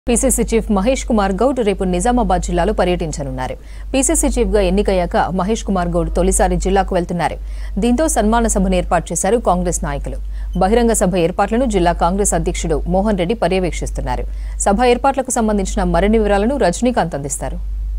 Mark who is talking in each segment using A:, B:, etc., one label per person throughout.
A: PCC chief Mahesh Kumar Goud రేపు నిజామాబాద్ జిల్లాలో పర్యటించనున్నారు పీసీసీ చీఫ్ గా ఎన్నికయ్యాక మహేష్ కుమార్ గౌడ్ తొలిసారి జిల్లాకు వెళ్తున్నారు దీంతో సన్మాన సభను ఏర్పాటు చేశారు కాంగ్రెస్ నాయకులు బహిరంగ సభ ఏర్పాట్లను జిల్లా కాంగ్రెస్ అధ్యక్షుడు మోహన్ రెడ్డి పర్యవేక్షిస్తున్నారు సభ ఏర్పాట్లకు సంబంధించిన మరిన్ని వివరాలను రజనీకాంత్ అందిస్తారు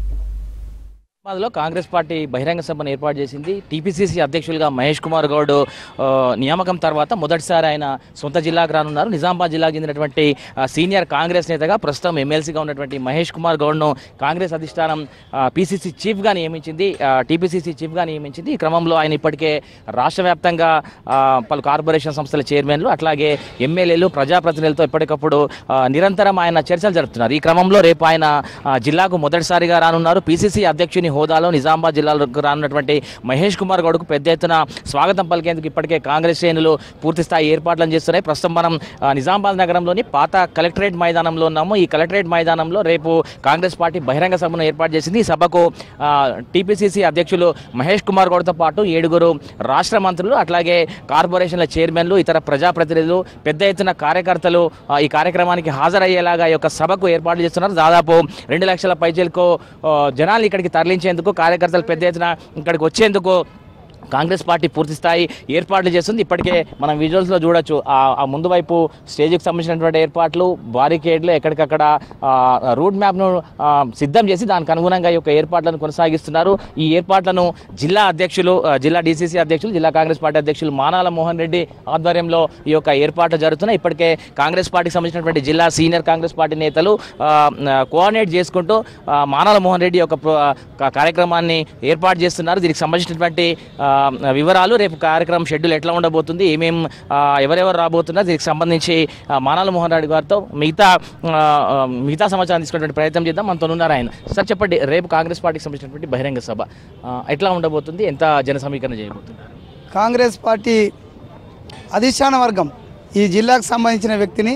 B: హైదరాబాద్లో కాంగ్రెస్ పార్టీ బహిరంగ సభను ఏర్పాటు చేసింది టీపీసీసీ అధ్యక్షులుగా మహేష్ కుమార్ గౌడ్ ఆ, నియామకం తర్వాత మొదటిసారి ఆయన సొంత జిల్లాకు రానున్నారు నిజామాబాద్ జిల్లాకు చెందినటువంటి ఆ, సీనియర్ కాంగ్రెస్ నేతగా ప్రస్తుతం ఎమ్మెల్సీగా ఉన్నటువంటి మహేష్ కుమార్ గౌడ్ను కాంగ్రెస్ అధిష్టానం పీసీసీ చీఫ్గా నియమించింది టీపీసీసీ చీఫ్గా నియమించింది ఈ క్రమంలో ఆయన ఇప్పటికే రాష్ట్ర వ్యాప్తంగా ఆ, పలు కార్పొరేషన్ సంస్థల చైర్మన్లు అట్లాగే ఎమ్మెల్యేలు ప్రజాప్రతినిధులతో ఎప్పటికప్పుడు ఆ, నిరంతరం ఆయన చర్చలు జరుపుతున్నారు ఈ క్రమంలో రేపు ఆయన ఆ, జిల్లాకు మొదటిసారిగా రానున్నారు పీసీసీ అధ్యక్షుని హోదాలో నిజామాబాద్ జిల్లాలోకి రానున్నటువంటి మహేష్ కుమార్ గౌడ్కు పెద్ద ఎత్తున స్వాగతం పలికేందుకు ఇప్పటికే కాంగ్రెస్ శ్రేణులు పూర్తి స్థాయి ఏర్పాట్లను చేస్తున్నాయి ప్రస్తుతం మనం ఆ, నిజామాబాద్ నగరంలోని పాత కలెక్టరేట్ మైదానంలో ఉన్నాము ఈ కలెక్టరేట్ మైదానంలో రేపు కాంగ్రెస్ పార్టీ బహిరంగ సభను ఏర్పాటు చేసింది ఈ సభకు టీపీసీసీ అధ్యక్షులు మహేష్ కుమార్ గౌడ్తో పాటు ఏడుగురు రాష్ట్ర మంత్రులు అట్లాగే కార్పొరేషన్ల చైర్మన్లు ఇతర ప్రజాప్రతినిధులు పెద్ద ఎత్తున కార్యకర్తలు ఆ, ఈ కార్యక్రమానికి హాజరయ్యేలాగా ఈ యొక్క సభకు ఏర్పాటు చేస్తున్నారు దాదాపు రెండు లక్షల పైచీలకు జనాలు ఇక్కడికి తరలించేందుకు కార్యకర్తలు పెద్ద ఎత్తున ఇక్కడికి వచ్చేందుకు కాంగ్రెస్ పార్టీ పూర్తి స్థాయి ఏర్పాట్లు చేస్తుంది ఇప్పటికే మనం విజువల్స్లో చూడొచ్చు ఆ ఆ ముందు వైపు స్టేజ్కి సంబంధించినటువంటి ఏర్పాట్లు బారికేడ్లు ఎక్కడికక్కడ ఆ, రూట్ మ్యాప్ను ఆ, సిద్ధం చేసి దానికి అనుగుణంగా ఈ యొక్క ఏర్పాట్లను కొనసాగిస్తున్నారు ఈ ఏర్పాట్లను జిల్లా అధ్యక్షులు ఆ, జిల్లా డీసీసీ అధ్యక్షులు జిల్లా కాంగ్రెస్ పార్టీ అధ్యక్షులు మానాల మోహన్ రెడ్డి ఆధ్వర్యంలో ఈ యొక్క ఏర్పాట్లు జరుగుతున్నాయి ఇప్పటికే కాంగ్రెస్ పార్టీకి సంబంధించినటువంటి జిల్లా సీనియర్ కాంగ్రెస్ పార్టీ నేతలు ఆ, ఆ, కోఆర్డినేట్ చేసుకుంటూ ఆ, మానాల మోహన్ రెడ్డి యొక్క ప్ర- కా- కార్యక్రమాన్ని ఏర్పాటు చేస్తున్నారు దీనికి సంబంధించినటువంటి ఆ, వివరాలు రేపు కార్యక్రమం షెడ్యూల్ ఎట్లా ఉండబోతుంది ఏమేం ఆ, ఎవరెవరు రాబోతున్నారు దీనికి సంబంధించి ఆ, మానాల మోహన్ రెడ్డి గారితో మిగతా ఆ, ఆ, మిగతా సమాచారం తీసుకునేటువంటి ప్రయత్నం చేద్దాం మనతో ఉన్నారు ఆయన సార్ చెప్పండి రేపు కాంగ్రెస్ పార్టీకి సంబంధించినటువంటి బహిరంగ సభ ఆ, ఎట్లా ఉండబోతుంది ఎంత జన సమీకరణ చేయబోతుంది
C: కాంగ్రెస్ పార్టీ అధిష్టాన వర్గం ఈ జిల్లాకు సంబంధించిన వ్యక్తిని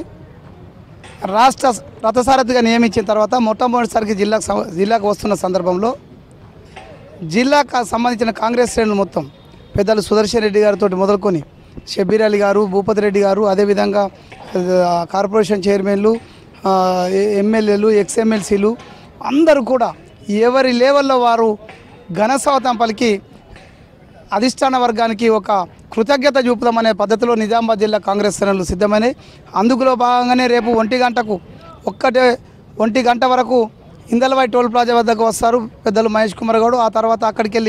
C: రాష్ట్ర రథసారథిగా నియమించిన తర్వాత మొట్టమొదటిసారికి జిల్లాకు సం- జిల్లాకు వస్తున్న సందర్భంలో జిల్లాకు సంబంధించిన కాంగ్రెస్ శ్రేణులు మొత్తం పెద్దలు సుదర్శన్ రెడ్డి గారితో మొదలుకొని షబ్బీర్ అలీ గారు భూపతి రెడ్డి గారు అదేవిధంగా ఆ, కార్పొరేషన్ చైర్మన్లు ఆ, ఎ- ఎమ్మెల్యేలు ఎక్స్ఎమ్మెల్సీలు అందరూ కూడా ఎవరి లెవెల్లో వారు ఘనస్వాతం పలికి అధిష్టాన వర్గానికి ఒక కృతజ్ఞత చూపుదామనే పద్ధతిలో నిజామాబాద్ జిల్లా కాంగ్రెస్ శ్రేణులు సిద్ధమైనవి అందులో భాగంగానే రేపు ఒంటి గంటకు ఒక్కటే ఒంటి గంట వరకు ఇందలవాయి టోల్ ప్లాజా వద్దకు వస్తారు పెద్దలు మహేష్ కుమార్ గౌడ్ ఆ తర్వాత అక్కడికి వెళ్ళి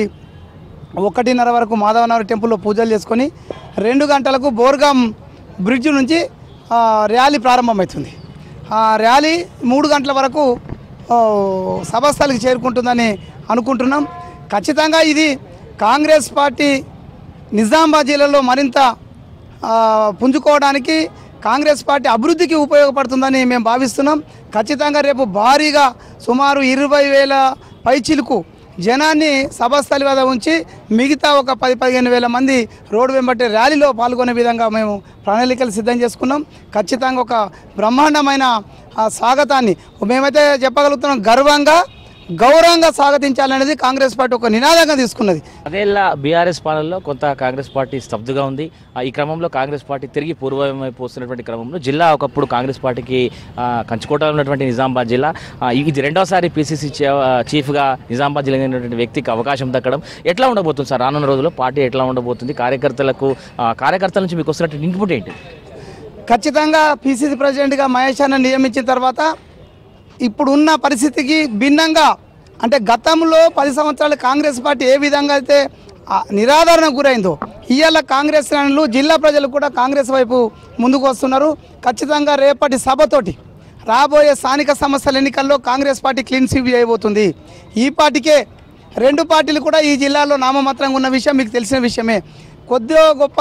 C: ఒకటిన్నర వరకు మాధవనగర్ టెంపుల్లో పూజలు చేసుకొని రెండు గంటలకు బోర్గాం బ్రిడ్జ్ నుంచి ఆ, ర్యాలీ ప్రారంభమవుతుంది ఆ ర్యాలీ మూడు గంటల వరకు ఆ, సభస్థలికి చేరుకుంటుందని అనుకుంటున్నాం ఖచ్చితంగా ఇది కాంగ్రెస్ పార్టీ నిజామాబాద్ జిల్లాలో మరింత ఆ, పుంజుకోవడానికి కాంగ్రెస్ పార్టీ అభివృద్ధికి ఉపయోగపడుతుందని మేము భావిస్తున్నాం ఖచ్చితంగా రేపు భారీగా సుమారు ఇరవై వేల పైచిలుకు జనాన్ని సభాస్థలి వద్ద ఉంచి మిగతా ఒక పది పదిహేను వేల మంది రోడ్డు వెంబటి ర్యాలీలో పాల్గొనే విధంగా మేము ప్రణాళికలు సిద్ధం చేసుకున్నాం ఖచ్చితంగా ఒక బ్రహ్మాండమైన ఆ, స్వాగతాన్ని మేమైతే చెప్పగలుగుతున్నాం గర్వంగా గౌరవంగా స్వాగతించాలనేది కాంగ్రెస్ పార్టీ ఒక నినాదంగా తీసుకున్నది
B: అదేళ్ళ బీఆర్ఎస్ పాలనలో కొంత కాంగ్రెస్ పార్టీ స్తబ్దుగా ఉంది ఆ, ఈ క్రమంలో కాంగ్రెస్ పార్టీ తిరిగి పూర్వం వైపు వస్తున్నటువంటి క్రమంలో జిల్లా ఒకప్పుడు కాంగ్రెస్ పార్టీకి ఆ, కంచుకోటలో ఉన్నటువంటి నిజామాబాద్ జిల్లా ఆ, ఇది రెండోసారి పీసీసీ చీఫ్గా నిజామాబాద్ జిల్లా చెందినటువంటి వ్యక్తికి అవకాశం దక్కడం ఎట్లా ఉండబోతుంది సార్ రానున్న రోజుల్లో పార్టీ ఎట్లా ఉండబోతుంది కార్యకర్తలకు ఆ, కార్యకర్తల నుంచి మీకు వస్తున్నటువంటి ఇన్పుట్ ఏంటి
C: ఖచ్చితంగా పిసిసి ప్రెసిడెంట్గా మహేష్ అన్న నియమించిన తర్వాత ఇప్పుడున్న పరిస్థితికి భిన్నంగా అంటే గతంలో పది సంవత్సరాలు కాంగ్రెస్ పార్టీ ఏ విధంగా అయితే ఆ, నిరాదరణకు గురైందో ఇవాళ కాంగ్రెస్ శ్రేణులు జిల్లా ప్రజలు కూడా కాంగ్రెస్ వైపు ముందుకు వస్తున్నారు ఖచ్చితంగా రేపటి సభతోటి రాబోయే స్థానిక సంస్థల ఎన్నికల్లో కాంగ్రెస్ పార్టీ క్లీన్ స్వీప్ చేయబోతుంది ఈ పార్టీకే రెండు పార్టీలు కూడా ఈ జిల్లాలో నామమాత్రంగా ఉన్న విషయం మీకు తెలిసిన విషయమే కొద్దిగా గొప్ప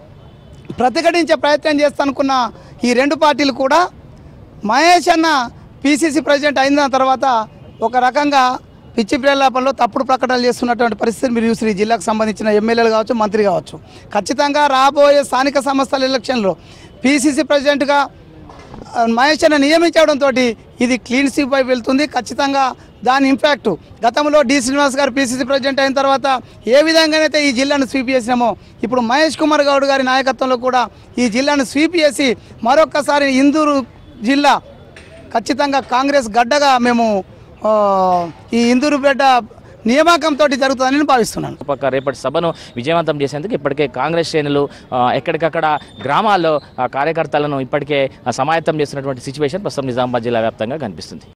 C: ప్రతిఘటించే ప్రయత్నం చేస్తానుకున్న ఈ రెండు పార్టీలు కూడా మహేష్ అన్న పిసిసి ప్రెసిడెంట్ అయిన తర్వాత ఒక రకంగా పిచ్చి ప్రేలాపంలో తప్పుడు ప్రకటనలు చేస్తున్నటువంటి పరిస్థితి మీరు చూసి ఈ జిల్లాకు సంబంధించిన ఎమ్మెల్యేలు కావచ్చు మంత్రి కావచ్చు ఖచ్చితంగా రాబోయే స్థానిక సంస్థల ఎలక్షన్లో పిసిసి ప్రెసిడెంట్గా ఆ, మహేష్ అన్న నియమించడంతో ఇది క్లీన్ స్వీప్ అయి వెళ్తుంది ఖచ్చితంగా దాని ఇంపాక్ట్ గతంలో డి శ్రీనివాస్ గారు పిసిసి ప్రెసిడెంట్ అయిన తర్వాత ఏ విధంగానైతే ఈ జిల్లాను స్వీప్ చేసినామో ఇప్పుడు మహేష్ కుమార్ గౌడ్ గారి నాయకత్వంలో కూడా ఈ జిల్లాను స్వీప్ చేసి మరొక్కసారి ఇందూరు జిల్లా ఖచ్చితంగా కాంగ్రెస్ గడ్డగా మేము ఆ, ఈ ఇందూరుపేట నియామకంతో జరుగుతుందని నేను భావిస్తున్నాను
B: పక్క రేపటి సభను విజయవంతం చేసేందుకు ఇప్పటికే కాంగ్రెస్ శ్రేణులు ఆ, ఎక్కడికక్కడ గ్రామాల్లో ఆ, కార్యకర్తలను ఇప్పటికే ఆ, సమాయత్తం చేస్తున్నటువంటి సిచ్యువేషన్ ప్రస్తుతం నిజామాబాద్ జిల్లా వ్యాప్తంగా కనిపిస్తుంది